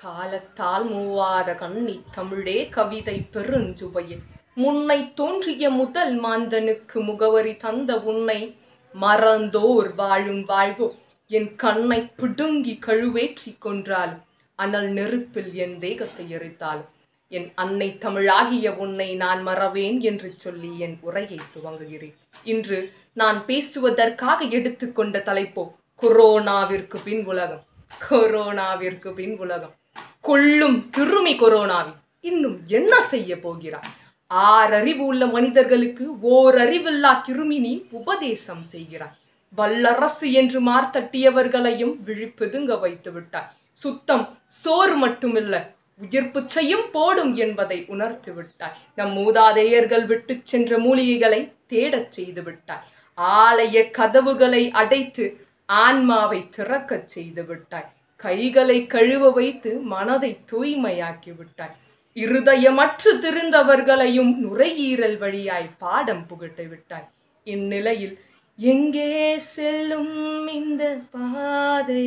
காலத்தால் மூவாத கண்ணி தமிழே கவிதை பெருஞ்சுவையில் முன்னை தோன்றிய முதல் மாந்தனுக்கு முகவரி தந்த உன்னை மறந்தோர் வாழும் வாழ்வோ என் கண்ணை பிடுங்கி கழுவேற்றி கொன்றாலும் அனல் நெருப்பில் என் தேகத்தை எரித்தாலும் என் அன்னை தமிழாகிய உன்னை நான் மறவேன் என்று சொல்லி என் உரையை துவங்குகிறேன் இன்று நான் பேசுவதற்காக எடுத்துக்கொண்ட தலைப்போ கொரோனாவிற்கு பின் உலகம் கொரோனாவிற்கு பின் உலகம் கொள்ளும் கிருமி கொரோனாவி இன்னும் என்ன செய்ய போகிறார் ஆறறிவு உள்ள மனிதர்களுக்கு ஓரறிவில்லா கிருமினி உபதேசம் செய்கிறார் வல்லரசு என்று மார்த்தட்டியவர்களையும் விழிப்புதுங்க வைத்து விட்டார் சுத்தம் சோறு மட்டுமில்ல உயிர் பிச்சையும் போடும் என்பதை உணர்த்து விட்டாய் நம் மூதாதையர்கள் விட்டு சென்ற மூலிகைகளை தேடச் செய்து விட்டாய் ஆலய கதவுகளை அடைத்து ஆன்மாவை திறக்கச் செய்து விட்டாய் கைகளை கழுவ வைத்து மனதை தூய்மையாக்கி விட்டாய் இருதயமற்று திருந்தவர்களையும் நுரையீரல் வழியாய் பாடம் புகட்ட விட்டாய் இந்நிலையில் எங்கே செல்லும் இந்த பாதை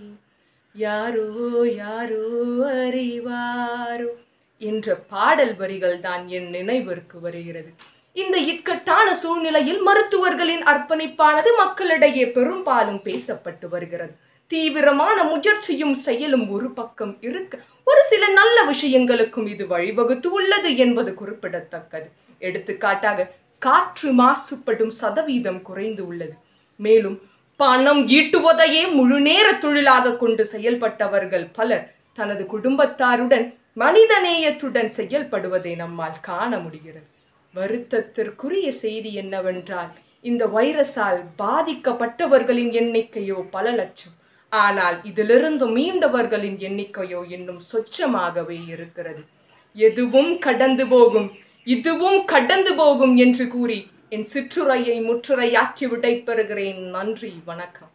யாரோ யாரோ அறிவாரோ என்ற பாடல் வரிகள் தான் என் நினைவிற்கு வருகிறது இந்த இக்கட்டான சூழ்நிலையில் மருத்துவர்களின் அர்ப்பணிப்பானது மக்களிடையே பெரும்பாலும் பேசப்பட்டு வருகிறது தீவிரமான முயற்சியும் செயலும் ஒரு பக்கம் இருக்க ஒரு சில நல்ல விஷயங்களுக்கும் இது வழிவகுத்து உள்ளது என்பது குறிப்பிடத்தக்கது எடுத்துக்காட்டாக காற்று மாசுபடும் சதவீதம் குறைந்து உள்ளது மேலும் பணம் ஈட்டுவதையே முழு நேர தொழிலாக கொண்டு செயல்பட்டவர்கள் பலர் தனது குடும்பத்தாருடன் மனிதநேயத்துடன் செயல்படுவதை நம்மால் காண முடிகிறது வருத்தத்திற்குரிய செய்தி என்னவென்றால் இந்த வைரஸால் பாதிக்கப்பட்டவர்களின் எண்ணிக்கையோ பல லட்சம் ஆனால் இதிலிருந்து மீண்டவர்களின் எண்ணிக்கையோ இன்னும் சொச்சமாகவே இருக்கிறது எதுவும் கடந்து போகும் இதுவும் கடந்து போகும் என்று கூறி என் சிற்றுரையை முற்றுரையாக்கி விடைபெறுகிறேன் நன்றி வணக்கம்